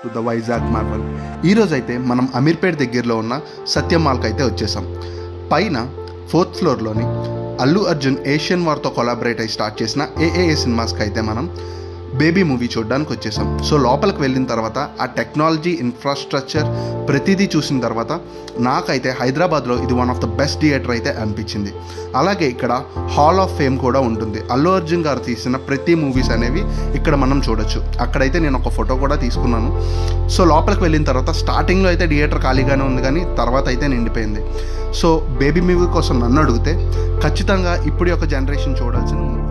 to the Vizag marvel ఈరోజు అయితే మనం అమీర్పేట్ దగ్గరలో ఉన్న సత్యం మాల్కి అయితే వచ్చేసాం పైన ఫోర్త్ ఫ్లోర్లోని అల్లు అర్జున్ ఏషియన్ వార్తో కొలాబరేట్ అయి స్టార్ట్ చేసిన ఏఏఏ సినిమాస్కి అయితే మనం బేబీ మూవీ చూడడానికి వచ్చేసాం సో లోపలికి వెళ్ళిన తర్వాత ఆ టెక్నాలజీ ఇన్ఫ్రాస్ట్రక్చర్ ప్రతిదీ చూసిన తర్వాత నాకైతే హైదరాబాద్లో ఇది one of the best theatre అయితే అనిపించింది అలాగే ఇక్కడ హాల్ ఆఫ్ ఫేమ్ కూడా ఉంటుంది అల్లు అర్జున్ గారు తీసిన ప్రతి మూవీస్ అనేవి ఇక్కడ మనం చూడొచ్చు అక్కడైతే నేను ఒక ఫోటో కూడా తీసుకున్నాను సో లోపలికి వెళ్ళిన తర్వాత స్టార్టింగ్లో అయితే థియేటర్ ఖాళీగానే ఉంది కానీ తర్వాత అయితే నిండిపోయింది సో బేబీ మూవీ కోసం నన్ను అడిగితే ఖచ్చితంగా ఇప్పుడు ఒక జనరేషన్ చూడాల్సిన మూవీ